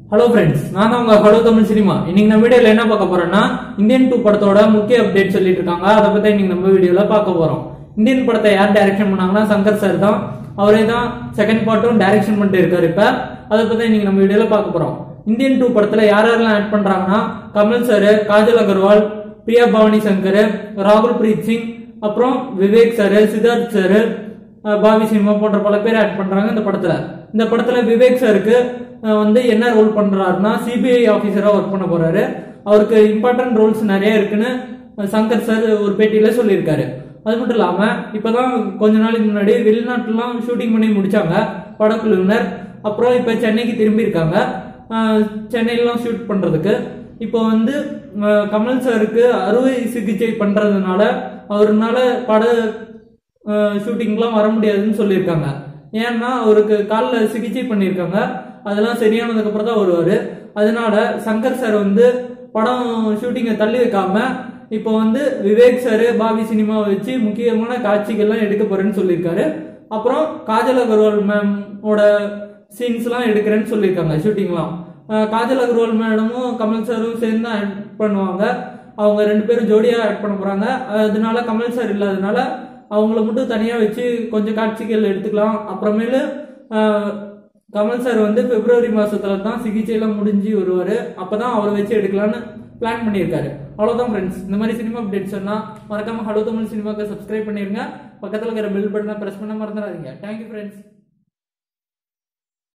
hello friends நான் தான் உங்க ஹலோ தமிழ் சினிமா இன்னைக்கு நம்ம வீடியோல என்ன பார்க்க போறோம்னா இந்தியன் டூ படத்தோட முக்கிய அப்டேட் சொல்லிட்டு இருக்காங்க அதை பத்தி இன்னைக்கு நம்ம வீடியோல பார்க்க போறோம் இந்தியன் படத்தை யார் டைரக்ஷன் பண்ணாங்கன்னா சங்கர் சார் தான் அவரே தான் செகண்ட் பார்ட்டும் டைரக்ஷன் பண்ணிட்டு இருக்காரு இப்ப அதை பத்தி இன்னைக்கு நம்ம வீடியோல பார்க்க போறோம் இந்தியன் டூ படத்துல யார் யாரெல்லாம் ஆட் பண்றாங்கன்னா கமல் சார் காஜல் அகர்வால் பிரியா பவானி சங்கர் ராகுல் பிரீத் சிங் அப்புறம் விவேக் சார் சித்தார்த் சார் பாவி சினிமா போன்ற பல பேர் ஆட் பண்றாங்க இந்த படத்துல இந்த படத்துல விவேக் சாருக்கு அஹ், வந்து என்ன ரோல் பண்றாருன்னா சிபிஐ ஆபீசரா ஒர்க் பண்ண போறாரு அவருக்கு இம்பார்ட்டன்ட் ரோல்ஸ் நிறைய இருக்குன்னு சங்கர் சார் ஒரு பேட்டியில சொல்லியிருக்காரு அது மட்டும் இல்லாம இப்பதான் கொஞ்ச நாளைக்கு முன்னாடி வெளிநாட்டுலாம் ஷூட்டிங் பண்ணி முடிச்சாங்க படக்குழுவினர் அப்புறம் இப்ப சென்னைக்கு திரும்பி இருக்காங்க அஹ், சென்னையிலாம் ஷூட் பண்றதுக்கு இப்போ வந்து அஹ், கமல் சாருக்கு அறுவை சிகிச்சை பண்றதுனால அவருனால பட ஷூட்டிங்லாம் வர முடியாதுன்னு சொல்லியிருக்காங்க ஏன்னா அவருக்கு காலில் சிகிச்சை பண்ணியிருக்காங்க அதெல்லாம் சரியானதுக்கு அப்புறம் தான் வருவார் அதனால சங்கர் சார் வந்து படம் ஷூட்டிங்கை தள்ளி வைக்காம இப்போ வந்து விவேக் சார் பாபி சினிமாவை வச்சு முக்கியமான காட்சிகள்லாம் எடுக்க போறேன்னு சொல்லியிருக்காரு அப்புறம் காஜல் அகர்வால் மேமோட சீன்ஸ்லாம் எடுக்கிறேன்னு சொல்லியிருக்காங்க ஷூட்டிங்லாம் அஹ் காஜல் அகர்வால் மேடமும் கமல் சாரும் சேர்ந்து ஆட் பண்ணுவாங்க அவங்க ரெண்டு பேரும் ஜோடியாக ஆட் பண்ண போகிறாங்க அதனால கமல் சார் இல்லாதனால அவங்கள மட்டும் தனியாக வச்சு கொஞ்சம் காட்சிகள் எடுத்துக்கலாம் அப்புறமேலு அஹ், கமல் சார் வந்து பிப்ரவரி மாசத்துல தான் சிகிச்சையெல்லாம் முடிஞ்சு வருவார் அப்போ தான் அவரை வச்சு எடுக்கலான்னு பிளான் பண்ணியிருக்காரு அவ்வளோதான் ஃப்ரெண்ட்ஸ் இந்த மாதிரி சினிமா அப்டேட் சொன்னால் மறக்காம ஹலோ தமிழ் சினிமாக்கு சப்ஸ்கிரைப் பண்ணிருங்க பக்கத்தில் இருக்கிற பெல் பட்டனை ப்ரெஸ் பண்ண மறந்துடாதீங்க தேங்க்யூ ஃப்ரெண்ட்ஸ்